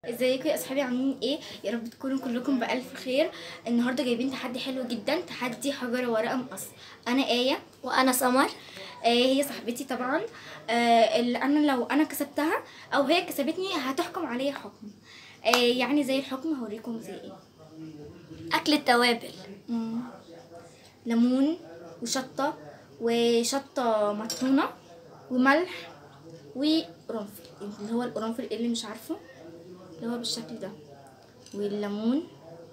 ازيكم يا اصحابي عاملين ايه يا رب تكونوا كلكم بالف خير النهارده جايبين تحدي حلو جدا تحدي حجر ورقه مقص انا ايه وانا سمر آه هي صاحبتي طبعا آه اللي انا لو انا كسبتها او هي كسبتني هتحكم عليا حكم آه يعني زي الحكم هوريكم زي ايه اكل التوابل مم. ليمون وشطه وشطه مطحونه وملح وقرنفل اللي هو القرنفل اللي مش عارفه اللي هو بالشكل ده والليمون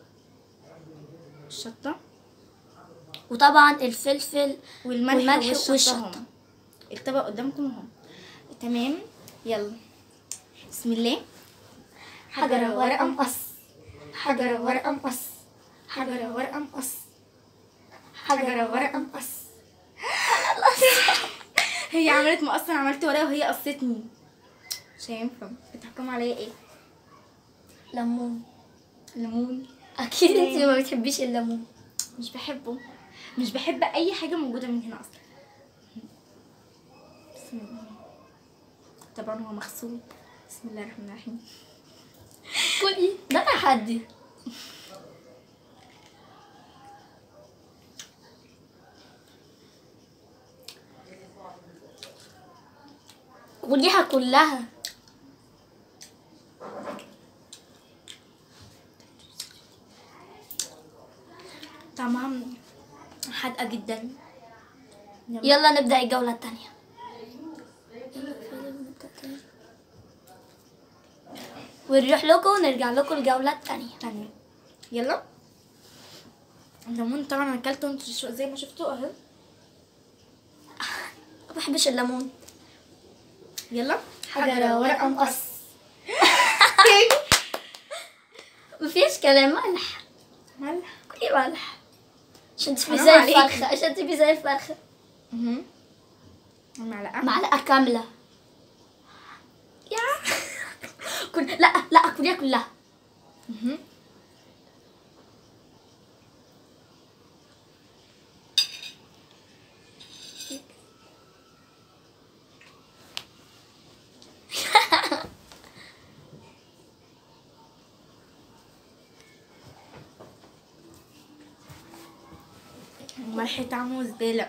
الشطه وطبعا الفلفل والملح, والملح والشطه والشطة. هم الطبق قدامكم اهو تمام يلا بسم الله حجر ورقه مقص حجر ورقه مقص حجر ورقه مقص حجر ورقه مقص هي عملت مقص انا عملت ورقه وهي قصتني مش هينفع بتحكم عليا ايه ليمون ليمون اكيد انت ما بتحبيش الليمون مش بحبه مش بحب اي حاجه موجوده من هنا اصلا بسم الله طبعا هو مغسول بسم الله الرحمن الرحيم كلي ده تحدي كليها كلها طعمها حادقه جدا يلا. يلا نبدأ الجولة التانية ونروح لكم ونرجع لكم الجولة التانية تانية يلا الليمون طبعا انا اكلته انتوا شو- زي ما شفتوا اهو ما بحبش الليمون يلا حجر ورقة مقص مفيش كلام ملح ملح كلي ملح عشان تبقي حرام زي عليكي. الفرخة عشان تبقي زي الفرخة اها معلقه معلقة كاملة يا كل لا لا كليها كلها اها الملح طعمه زبالة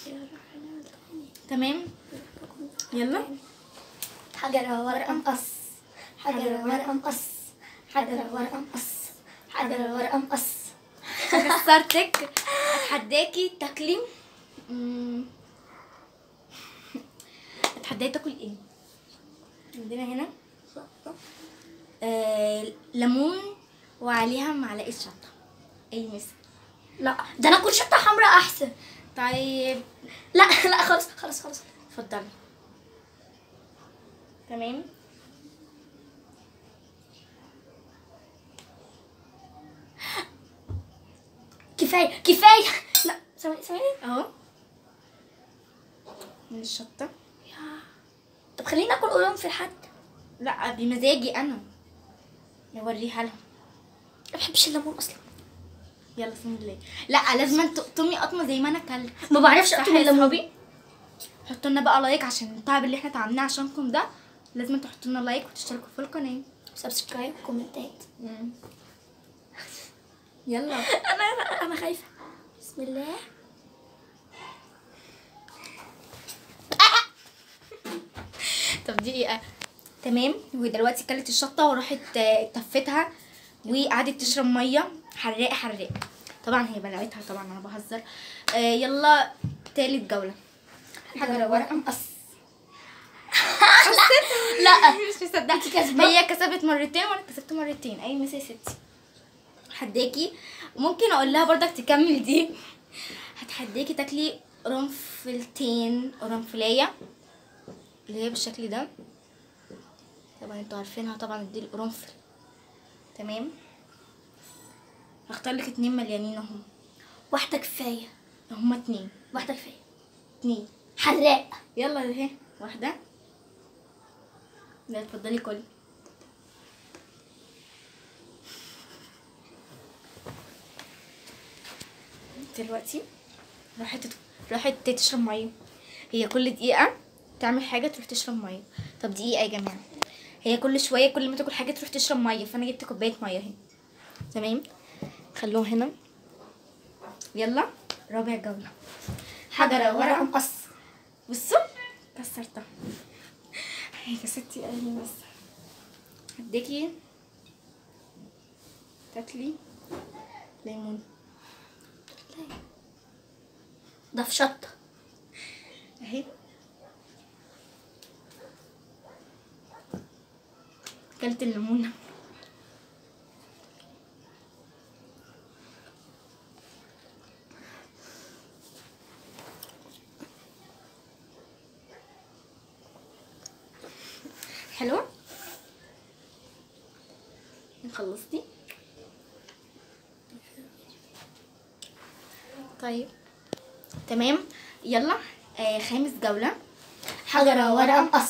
تمام يلا حجر ورقة مقص حجر ورقة مقص حجر ورقة مقص حجر ورقة مقص كسرتك اتحداكي تاكلي مم. اتحداكي تاكل ايه عندنا هنا آه ليمون وعليها معلقه شطه اي مثل لا ده انا اكل شطة حمراء احسن طيب لا لا خلاص خلاص خلاص اتفضلي تمام كفاية كفاية لا ثواني ثواني اهو من الشطه يا طب خليني اكل قرنفل حتى لا بمزاجي انا نوريها لهم ما بحبش الليمون اصلا يلا بسم الله لا لازم تقطمي قطمه زي ما انا اكلت ما بعرفش صح اقطم يا الليمون صحابي حطوا لنا بقى لايك عشان التعب اللي احنا تعبناه عشانكم ده لازم تحطوا لنا لايك وتشتركوا في القناه سبسكرايب كومنتات يلا انا انا انا خايفة بسم الله طب دقيقه تمام ودلوقتي كلت الشطه وراحت آه، تفتها وقعدت تشرب ميه حراقه حراقه طبعا هي بلعتها طبعا انا بهزر آه يلا تالت جوله حجر ورقه مقص لا مش مصدقه انتي كسبانة؟ هي كسبت مرتين وانا كسبت مرتين اي مسا يا ستي هتحداكي ممكن اقول لها برضك تكمل دي هتحداكي تاكلي قرنفلتين قرنفلية اللي هي بالشكل ده طبعا انتوا عارفينها طبعا دي القرنفل تمام هختار لك اتنين مليانين اهم واحدة كفاية هما اتنين واحدة كفاية اتنين حراق يلا اهي واحدة لا اتفضلي كلي دلوقتي راحت راحت تشرب ميه هي كل دقيقة تعمل حاجة تروح تشرب ميه طب دقيقة يا جماعة هي كل شويه كل ما تاكل حاجه تروح تشرب ميه فانا جبت كوبايه ميه اهي تمام خلوه هنا يلا رابع جوله حجر ورقة مقص بصوا كسرتها هي كسرتي قلبي بس هديكي تاكلي ليمون ده في شطة اهي اكلت الليمونه حلوه خلصتي طيب تمام يلا آه خامس جوله حجر ورقة مقص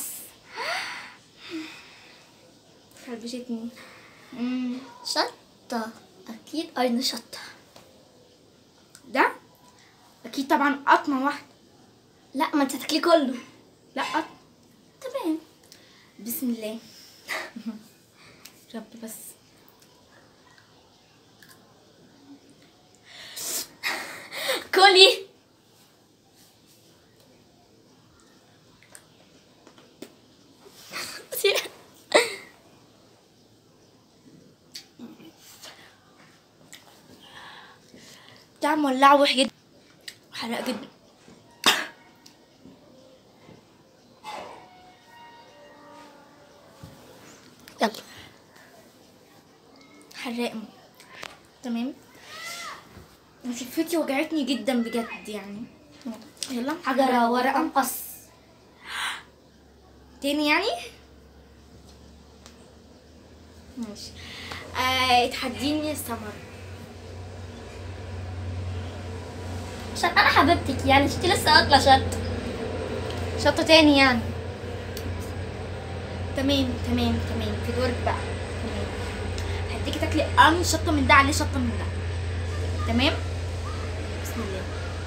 خربشتني مم. شطة أكيد قرن شطة ده اكيد طبعا قطمه واحده لا ما انت تاكليه كله لا قط تمام بسم الله رب بس كلي بتاع مولع وحش جدا حرق جدا يلا حراق تمام شفتي وجعتني جدا بجد يعني يلا حجر ورقة مقص تاني يعني ماشي آه اتحديني السمر عشان أنا حبيبتك يعني انت لسه أكلة شط شطة تاني يعني تمام تمام تمام في دورك بقى تمام هديكي تاكلي أن شطة من ده عليه شطة من ده تمام بسم الله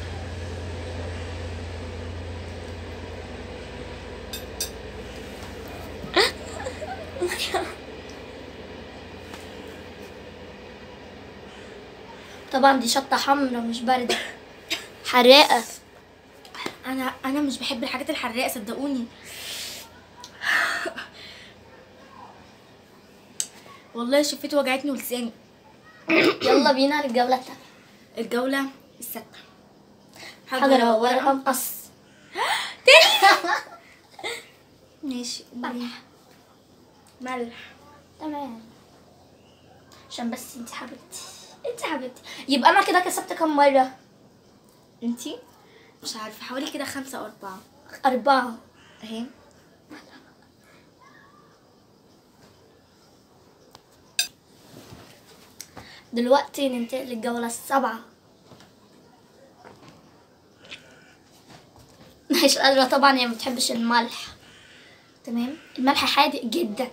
طبعا دي شطة حمرا مش باردة حراقة انا انا مش بحب الحاجات الحراقه صدقوني والله شفتي وجعتني ولساني يلا بينا للجولة التانية الجوله السادسه حجر ورقة مقص ماشي ملح ملح تمام عشان بس انت حبيبتي انت حبيبتي يبقى انا كده كسبت كم مرة انتي مش عارفه حوالي كده خمسة او اربعة أربعة اهي دلوقتي ننتقل للجولة السابعة مش قادرة طبعا هي ما بتحبش الملح تمام الملح حادق جدا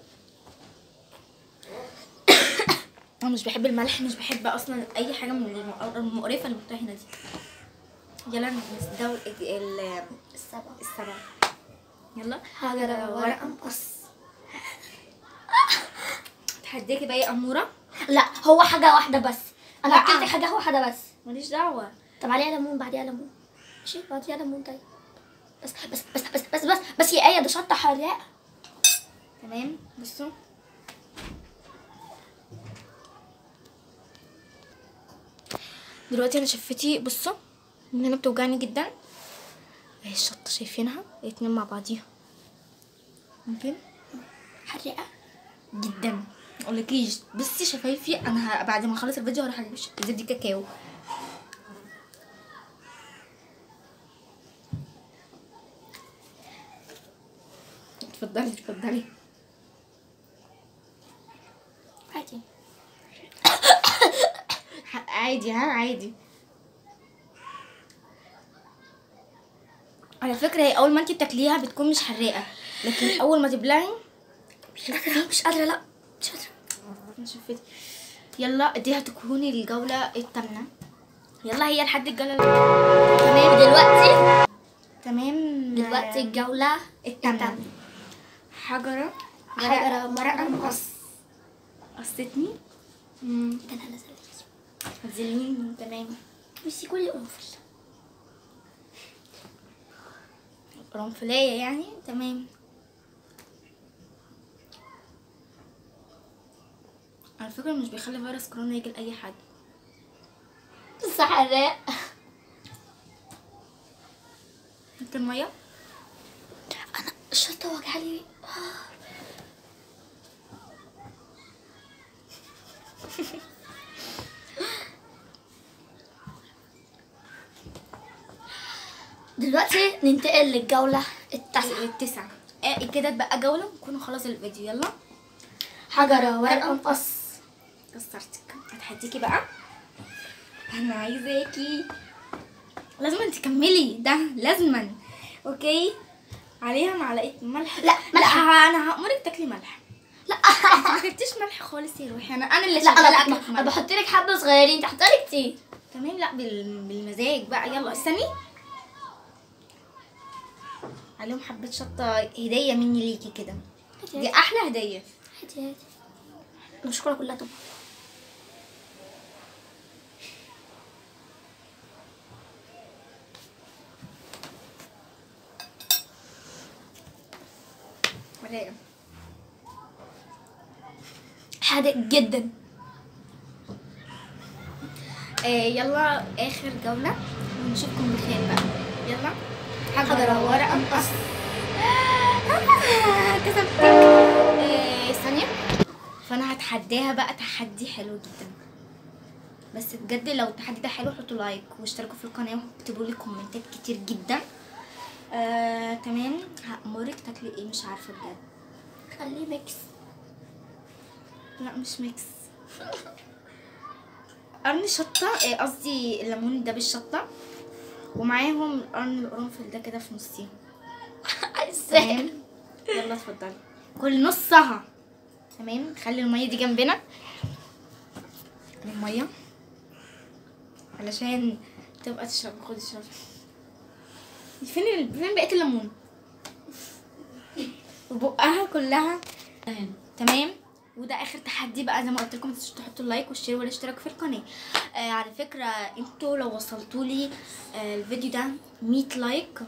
انا مش بحب الملح مش بحب اصلا اي حاجه من الم- المقرفه اللي محطوطه هنا دي يلا نسدو ال السبعة السبعة يلا حجر ورقة مقص تحديكي بقى ايه اموره لا هو حاجة واحدة بس أنا لا. أكلت حاجة واحدة بس ماليش دعوه طب عليها ليمون بعديها ليمون ماشي بعديها ليمون طيب بس بس بس بس بس بس, بس يا آية ده شطة حراقة تمام بصوا دلوقتي انا شفتي بصوا من هنا بتوجعني جدا اهي الشطه شايفينها الاتنين مع بعضيها ممكن حراقة جدا مقولكيش بصي شفايفي انا ه- بعد ما اخلص الفيديو هروح اجيب ش- زبدة كاكاو اتفضلي اتفضلي عادي ح- عادي ها عادي على فكرة هي أول ما انتي بتاكليها بتكون مش حراقة لكن أول ما تبلعي مش قادرة مش قادرة لا مش قادرة أنا شفت يلا دي هتكون الجولة التامنة يلا هي لحد الجولة تمام دلوقتي تمام دلوقتي الجولة التامنة حجرة حجرة ورقة مقص قصتني امم كان انا زلي هتزليني تمام بصي كل قنفل قرنفلية يعني تمام على فكرة مش بيخلي فيروس كورونا يجي لأي حد الصحراء انت المية انا الشطة وجعلي دلوقتي ننتقل للجولة التاسعة التسعة اه كده بقى جولة ونكون خلاص الفيديو يلا حجرة ورقة مقص كسرتك هتحديكي بقى انا عايزاكي لازم تكملي ده لازما اوكي عليها معلقه ملح لا، ملح. لا انا هامرك تاكلي ملح لا ما كلتيش ملح خالص يا روحي انا انا اللي لا شغاله انا اكلك انا ملح بحط لك حبة صغيرين تحط لك كتير تمام لا بال... بالمزاج بقى يلا استني عليهم حبه شطه هديه مني ليكي كده دي احلى هديه عادي عادي المشكلة كلها طبعا ولا حادق جدا آه يلا اخر جوله ونشوفكم بخير بقى يلا حجرة ورقة مقص آه، كسبتك آه، ثانية فأنا هتحداها بقى تحدي حلو جدا بس بجد لو التحدي ده حلو حطوا لايك واشتركوا في القناة واكتبوا لي كومنتات كتير جدا آه، تمام هأمرك تاكلي ايه مش عارفة بجد خليه ميكس لا مش ميكس قرن شطة آه، قصدي الليمون ده بالشطة ومعاهم قرن القرنفل ده كده في نصين عايزاه تمام يلا اتفضلي كل نصها تمام خلي المية دي جنبنا المية علشان تبقى تشرب خدي شرب فين ال... فين بقية الليمون وبقها كلها تمام وده اخر تحدي بقى زي ما قلت لكم متنسوش تحطوا اللايك والشير والاشتراك في القناه آه على فكره انتوا لو وصلتوا لي آه الفيديو ده 100 لايك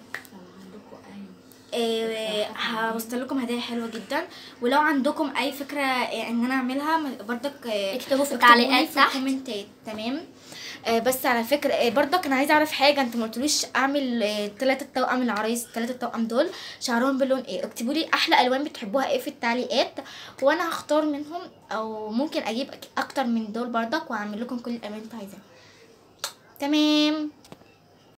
آه هوصل لكم هدايا حلوه جدا ولو عندكم اي فكره آه ان انا اعملها م- برضك آه اكتبوا في اكتبوا التعليقات لي في تحت. الكومنتات تمام آه بس على فكره آه برضك انا عايزه اعرف حاجه انتوا ما قلتوليش اعمل آه ثلاثه توأم العرايس الثلاثه توأم دول شعرهم بلون ايه اكتبوا لي احلى الوان بتحبوها ايه في التعليقات وانا هختار منهم او ممكن اجيب أك- اكتر من دول برضك واعمل لكم كل الالوان اللي انتوا عايزاها تمام